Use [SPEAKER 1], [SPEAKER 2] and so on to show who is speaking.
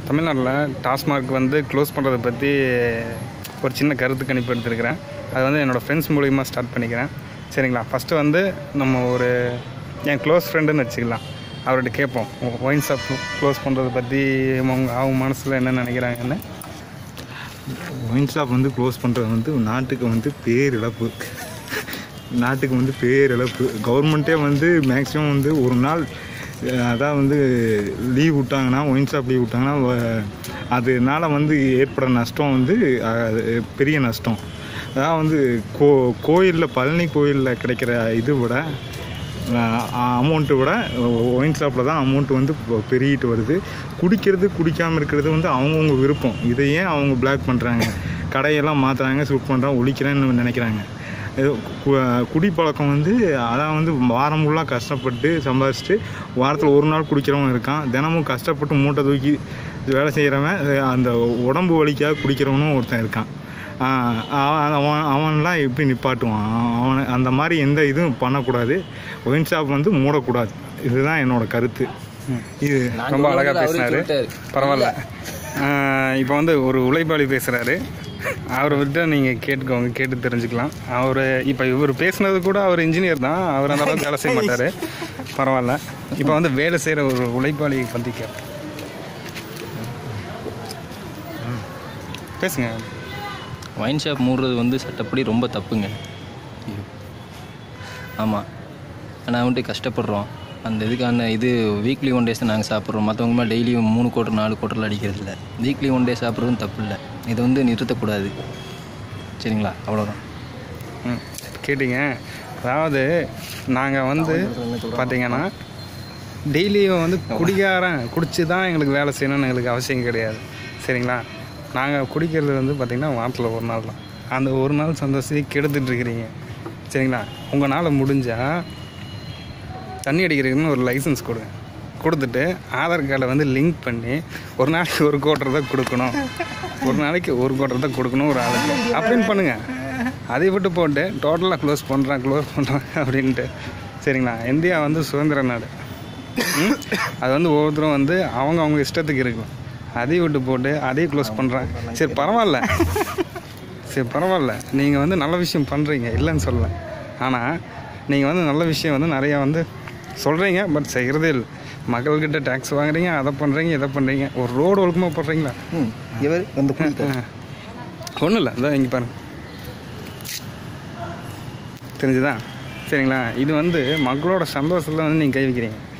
[SPEAKER 1] தமிழ்நாட்டில் டாஸ்மார்க் வந்து க்ளோஸ் பண்ணுறதை பற்றி ஒரு சின்ன கருத்து கணிப்பு எடுத்திருக்கிறேன் அது வந்து என்னோடய ஃப்ரெண்ட்ஸ் மூலிமா ஸ்டார்ட் பண்ணிக்கிறேன் சரிங்களா ஃபஸ்ட்டு வந்து நம்ம ஒரு என் க்ளோஸ் ஃப்ரெண்டுன்னு வச்சுக்கலாம் அவர்கிட்ட கேட்போம் ஒயின் ஷாப் க்ளோஸ் பண்ணுறதை பற்றி அவங்க அவங்க மனசில் என்ன நினைக்கிறாங்கன்னு
[SPEAKER 2] ஒயின் ஷாப் வந்து க்ளோஸ் பண்ணுறது வந்து நாட்டுக்கு வந்து பேரிழப்பு நாட்டுக்கு வந்து பேரிழப்பு கவர்மெண்ட்டே வந்து மேக்ஸிமம் வந்து ஒரு நாள் அஹ், அதான் வந்து லீவ் விட்டாங்கன்னா ஒயின் ஷாப் லீவ் விட்டாங்கன்னா வ- அதனால வந்து ஏற்படுற நஷ்டம் வந்து அஹ், அது பெரிய நஷ்டம் அதான் வந்து கோ கோயிலில் பழனி கோயிலில் கிடைக்கிற இது விட அமௌண்ட்டை விட ஒயின் ஷாப்பில் தான் அமௌண்ட் வந்து இப்போ பெருகிட்டு வருது குடிக்கிறது குடிக்காமல் இருக்கிறது வந்து அவங்கவுங்க விருப்பம் இதை ஏன் அவங்க பிளாக் பண்ணுறாங்க கடையெல்லாம் மாற்றுறாங்க சூட் பண்ணுறாங்க ஒழிக்கிறேன்னு நினைக்கிறாங்க இது கு- குடிப்பழக்கம் வந்து அதான் வந்து வாரம் ஃபுல்லாக கஷ்டப்பட்டு சம்பாதிச்சுட்டு வாரத்தில் ஒரு நாள் குடிக்கிறவன் இருக்கான் தினமும் கஷ்டப்பட்டு மூட்டை தூக்கி வேலை செய்கிறவன் அந்த உடம்பு வலிக்காக குடிக்கிறவனும் ஒருத்தன் இருக்கான் ஆஹ் அவன் அவன் அவன்லாம் எப்படி நிப்பாட்டுவான் அவன் அந்த மாதிரி எந்த இதுவும் பண்ணக்கூடாது ஒயின் ஷாப் வந்து மூடக்கூடாது இதுதான் என்னோட கருத்து இது
[SPEAKER 1] ரொம்ப அழகாக பேசினாரு பரவாயில்ல இப்போ வந்து ஒரு உழைப்பாளி பேசுகிறாரு அவரை விட்டு நீங்கள் கேட்டுக்கோங்க கேட்டு தெரிஞ்சுக்கலாம் அவர் இப்போ இவர் பேசுனது கூட அவர் இன்ஜினியர் தான் அவர் அந்த அளவுக்கு வேலை செய்ய மாட்டார் பரவாயில்ல இப்போ வந்து வேலை செய்கிற ஒரு உழைப்பாளி பற்றி கேட்போம் பேசுங்க
[SPEAKER 3] ஒயின் ஷாப் மூடுறது வந்து சட்டப்படி ரொம்ப தப்புங்க ஆமாம் ஆனால் வந்துட்டு கஷ்டப்படுறோம் அந்த இதுக்கான இது வீக்லி ஒன் டேஸ் தான் நாங்கள் சாப்பிட்றோம் மற்றவங்க மாதிரி டெய்லியும் மூணு கோட்டர் நாலு கோட்டரில் அடிக்கிறது இல்லை வீக்லி ஒன் டே சாப்பிட்றதும் தப்பு இல்லை இதை வந்து நிறுத்தக்கூடாது சரிங்களா அவ்வளோதான்
[SPEAKER 1] ம் கேட்டிங்க அதாவது நாங்கள் வந்து பார்த்தீங்கன்னா டெய்லியும் வந்து குடிகாரன் குடிச்சு தான் எங்களுக்கு வேலை செய்யணும்னு எங்களுக்கு அவசியம் கிடையாது சரிங்களா நாங்கள் குடிக்கிறது வந்து பார்த்திங்கன்னா வாரத்தில் ஒரு நாள் தான் அந்த ஒரு நாள் சந்தோஷத்தை கெடுத்துட்டு இருக்கிறீங்க சரிங்களா உங்களால் முடிஞ்சால் தண்ணி அடிக்கிறதுக்குன்னு ஒரு லைசன்ஸ் கொடுங்க கொடுத்துட்டு ஆதார் கார்டை வந்து லிங்க் பண்ணி ஒரு நாளைக்கு ஒரு கோட்டர் தான் கொடுக்கணும் ஒரு நாளைக்கு ஒரு கோட்டர் தான் கொடுக்கணும் ஒரு ஆளுக்கு அப்படின்னு பண்ணுங்கள் அதை விட்டு போட்டு டோட்டலாக க்ளோஸ் பண்ணுறேன் க்ளோஸ் பண்ணுறேன் அப்படின்ட்டு சரிங்களா இந்தியா வந்து சுதந்திர நாடு ம்? அது வந்து ஒவ்வொருத்தரும் வந்து அவங்க அவங்க இஷ்டத்துக்கு இருக்கும் அதையும் விட்டு போட்டு அதையும் க்ளோஸ் பண்ணுறேன் சரி பரவாயில்ல சரி பரவாயில்ல நீங்கள் வந்து நல்ல விஷயம் பண்ணுறீங்க இல்லைன்னு சொல்லல ஆனால் நீங்கள் வந்து நல்ல விஷயம் வந்து நிறையா வந்து சொல்கிறீங்க பட் செய்கிறதே இல்லை மக்கள்கிட்ட டேக்ஸ் வாங்குறீங்க அதை பண்ணுறீங்க இதை பண்ணுறீங்க ஒரு ரோடு ஒழுக்கமாக போடுறீங்களா
[SPEAKER 3] ம் இவர் வந்து
[SPEAKER 1] ஒன்றும் இல்லை இதான் இங்கே பாருங்க தெரிஞ்சுதா சரிங்களா இது வந்து மக்களோட சந்தோஷத்தில் வந்து நீங்கள் கை வைக்கிறீங்க